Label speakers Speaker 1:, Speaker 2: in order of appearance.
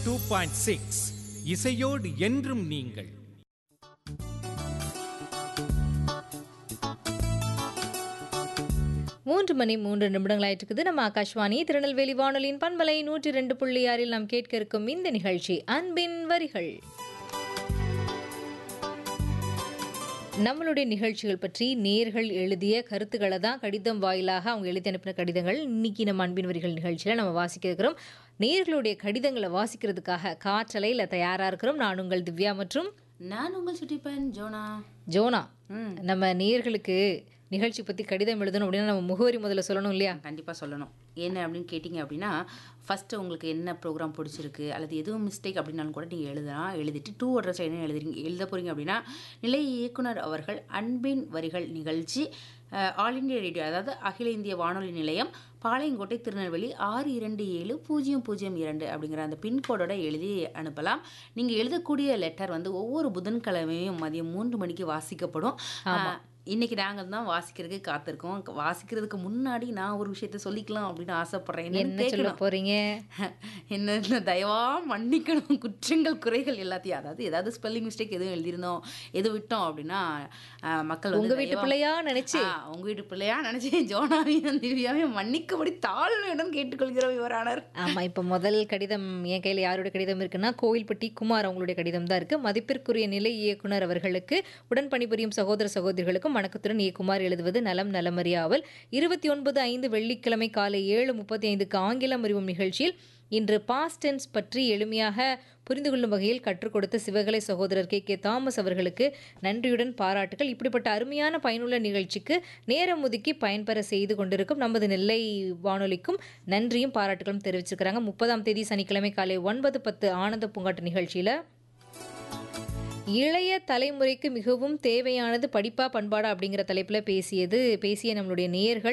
Speaker 1: Two point six இசையோடு என்றும் நீங்கள்
Speaker 2: மூன்று மணி மூன்று நிமிடங்களாயிட்டு இருக்குது நம்ம ஆகாஷ்வாணி திருநெல்வேலி வானொலியின் பண்பலை நூற்றி ரெண்டு புள்ளி ஆறில் நாம் கேட்க இருக்கும் இந்த நிகழ்ச்சி அன்பின் வரிகள் நம்மளுடைய நிகழ்ச்சிகள் பற்றி நேர்கள் எழுதிய கருத்துக்களை தான் கடிதம் வாயிலாக அவங்க எழுதி அனுப்பின கடிதங்கள் இன்னைக்கு நம்ம அன்பின் வரிகள் நிகழ்ச்சியில் நம்ம வாசிக்க இருக்கிறோம் நேர்களுடைய கடிதங்களை வாசிக்கிறதுக்காக காற்றலையில் தயாராக இருக்கிறோம் நான் உங்கள் திவ்யா மற்றும்
Speaker 3: நான் உங்கள் சுட்டிப்பன் ஜோனா
Speaker 2: ஜோனா
Speaker 3: ம்
Speaker 2: நம்ம நேர்களுக்கு நிகழ்ச்சி பற்றி கடிதம் எழுதணும் அப்படின்னா நம்ம முகவரி முதல்ல சொல்லணும் இல்லையா
Speaker 3: கண்டிப்பாக சொல்லணும் என்ன அப்படின்னு கேட்டிங்க அப்படின்னா ஃபஸ்ட்டு உங்களுக்கு என்ன ப்ரோக்ராம் பிடிச்சிருக்கு அல்லது எதுவும் மிஸ்டேக் அப்படின்னாலும் கூட நீங்கள் எழுதலாம் எழுதிட்டு டூ அட்ரஸ் என்ன எழுதுறீங்க எழுத போகிறீங்க அப்படின்னா நிலை இயக்குனர் அவர்கள் அன்பின் வரிகள் நிகழ்ச்சி அஹ், ஆல் இந்தியா ரேடியோ அதாவது அகில இந்திய வானொலி நிலையம் பாளையங்கோட்டை திருநெல்வேலி ஆறு இரண்டு ஏழு பூஜ்ஜியம் பூஜ்ஜியம் இரண்டு அப்படிங்கிற அந்த பின்கோடோட எழுதி அனுப்பலாம் நீங்கள் எழுதக்கூடிய லெட்டர் வந்து ஒவ்வொரு புதன்கிழமையும் மதியம் மூன்று மணிக்கு வாசிக்கப்படும் அஹ், இன்னைக்கு நாங்கள் தான் வாசிக்கிறதுக்கு காத்திருக்கோம் வாசிக்கிறதுக்கு முன்னாடி நான் ஒரு விஷயத்த சொல்லிக்கலாம் அப்படின்னு ஆசைப்படுறேன் என்னன்னு
Speaker 2: என்ன சொல்ல
Speaker 3: கேட்கணும்.
Speaker 2: போறீங்க
Speaker 3: என்ன இந்த தயவா மன்னிக்கணும் குற்றங்கள் குறைகள் எல்லாத்தையும் அதாவது ஏதாவது ஸ்பெல்லிங் மிஸ்டேக் எதுவும் எழுதியிருந்தோம் எது விட்டோம் அப்படின்னா அஹ், மக்கள் வந்து
Speaker 2: உங்க வீட்டு
Speaker 3: தயவா-
Speaker 2: பிள்ளையா நினைச்சு
Speaker 3: ஆ, உங்க வீட்டு பிள்ளையா நினைச்சு ஜோனாவையும் திவ்யாவையும் மன்னிக்கபடி தாழ்மையுடன் கேட்டுக்கொள்கிறோம் இவரானர்
Speaker 2: ஆமா இப்ப முதல் கடிதம் என் கையில யாருடைய கடிதம் இருக்குன்னா கோவில்பட்டி குமார் அவங்களுடைய கடிதம் தான் இருக்கு மதிப்பிற்குரிய நிலை இயக்குனர் அவர்களுக்கு உடன் பணிபுரியும் சகோதர சகோதரிகளுக்கும் வணக்கத்துடன் இயக்குமார் எழுதுவது நலம் நலமறியாவல் இருபத்தி ஒன்பது ஐந்து வெள்ளிக்கிழமை காலை ஏழு முப்பத்தி ஐந்துக்கு ஆங்கிலம் அறிவும் நிகழ்ச்சியில் இன்று பாஸ்ட் டென்ஸ் பற்றி எளிமையாக புரிந்து கொள்ளும் வகையில் கற்றுக் கொடுத்த சிவகலை சகோதரர் கே கே தாமஸ் அவர்களுக்கு நன்றியுடன் பாராட்டுகள் இப்படிப்பட்ட அருமையான பயனுள்ள நிகழ்ச்சிக்கு நேரம் ஒதுக்கி பயன்பெற செய்து கொண்டிருக்கும் நமது நெல்லை வானொலிக்கும் நன்றியும் பாராட்டுகளும் தெரிவிச்சிருக்கிறாங்க முப்பதாம் தேதி சனிக்கிழமை காலை ஒன்பது பத்து ஆனந்த பூங்காட்டு நிகழ்ச்சியில இளைய தலைமுறைக்கு மிகவும் தேவையானது படிப்பா பண்பாடா அப்படிங்கிற தலைப்புல பேசியது பேசிய நம்மளுடைய நேயர்கள்